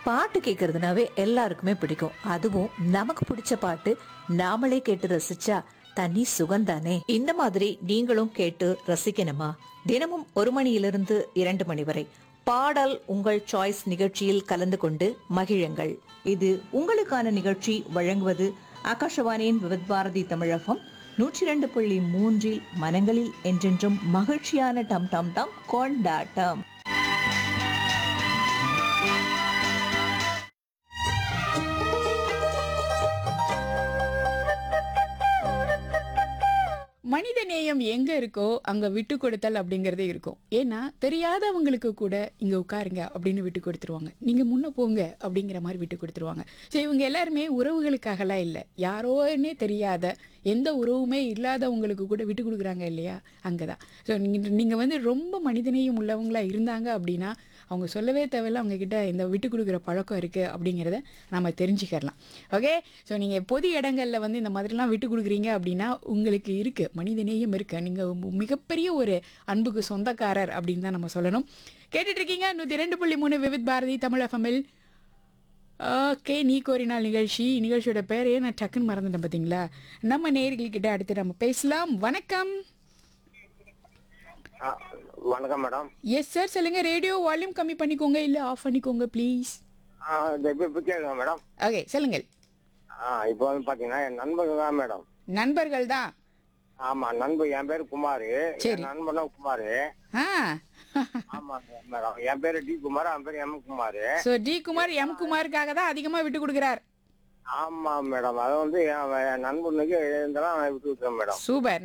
பாட்டு கேட்கறதுனாவே எல்லாருக்குமே பிடிக்கும் அதுவும் நமக்கு பிடிச்ச பாட்டு நாமளே கேட்டு ரசிச்சா தனி சுகந்தானே இந்த மாதிரி நீங்களும் கேட்டு ரசிக்கணுமா தினமும் ஒரு மணியிலிருந்து இரண்டு மணி வரை பாடல் உங்கள் சாய்ஸ் நிகழ்ச்சியில் கலந்து கொண்டு மகிழுங்கள் இது உங்களுக்கான நிகழ்ச்சி வழங்குவது ஆகாஷவாணியின் விவித் பாரதி தமிழகம் நூற்றி ரெண்டு புள்ளி மூன்றில் மனங்களில் என்றென்றும் மகிழ்ச்சியான டம் டம் டம் கொண்டாட்டம் மனித நேயம் எங்க இருக்கோ அங்க விட்டு கொடுத்தல் அப்படிங்கறதே இருக்கும் ஏன்னா தெரியாதவங்களுக்கு கூட இங்க உட்காருங்க அப்படின்னு விட்டு கொடுத்துருவாங்க நீங்க முன்ன போங்க அப்படிங்கிற மாதிரி விட்டு கொடுத்துருவாங்க சரி இவங்க எல்லாருமே உறவுகளுக்காகலாம் இல்லை யாரோன்னே தெரியாத எந்த உறவுமே இல்லாதவங்களுக்கு கூட விட்டு கொடுக்குறாங்க இல்லையா அங்கதான் ஸோ நீங்க நீங்க வந்து ரொம்ப மனிதநேயம் உள்ளவங்களா இருந்தாங்க அப்படின்னா அவங்க சொல்லவே தேவையில்ல அவங்க கிட்ட இந்த விட்டு கொடுக்குற பழக்கம் இருக்கு அப்படிங்கிறத நம்ம தெரிஞ்சுக்கலாம் ஓகே ஸோ நீங்க பொது இடங்கள்ல வந்து இந்த மாதிரிலாம் விட்டு கொடுக்குறீங்க அப்படின்னா உங்களுக்கு இருக்கு மனிதநேயம் இருக்கு நீங்க மிகப்பெரிய ஒரு அன்புக்கு சொந்தக்காரர் அப்படின்னு தான் நம்ம சொல்லணும் கேட்டுட்டு இருக்கீங்க நூத்தி ரெண்டு புள்ளி மூணு விவித் பாரதி தமிழ் எஃப்எம்எல் ஓகே நீ கோரினால் நிகழ்ச்சி நிகழ்ச்சியோட பேரையே நான் டக்குன்னு மறந்துட்டேன் பார்த்தீங்களா நம்ம நேர்கள் கிட்ட அடுத்து நம்ம பேசலாம் வணக்கம் ஆ, வணக்கம் மேடம் எஸ் சார் சொல்லுங்க ரேடியோ வால்யூம் கம்மி பண்ணிக்கோங்க இல்லை ஆஃப் பண்ணிக்கோங்க ப்ளீஸ் ஆ, இந்த இப்போ இப்போ கேளுங்க மேடம் ஓகே சொல்லுங்கள் ஆ இப்போ வந்து பார்த்தீங்கன்னா என் நண்பர்கள் தான் மேடம் நண்பர்கள் தான் ஆமா நண்பர் என் பேர் குமார் சரி. என் நண்பனும் குமார் ஆ ஆமா மேடம் என் பேரு டி குமார் அவன் பேர் M Kumar so T Kumar M குமாருக்காக தான் அதிகமாக விட்டு கொடுக்குறார் ஆமா மேடம் அது வந்து என் என் நண்பனுக்கு இதெல்லாம் விட்டு விட்டுறேன் மேடம் சூப்பர்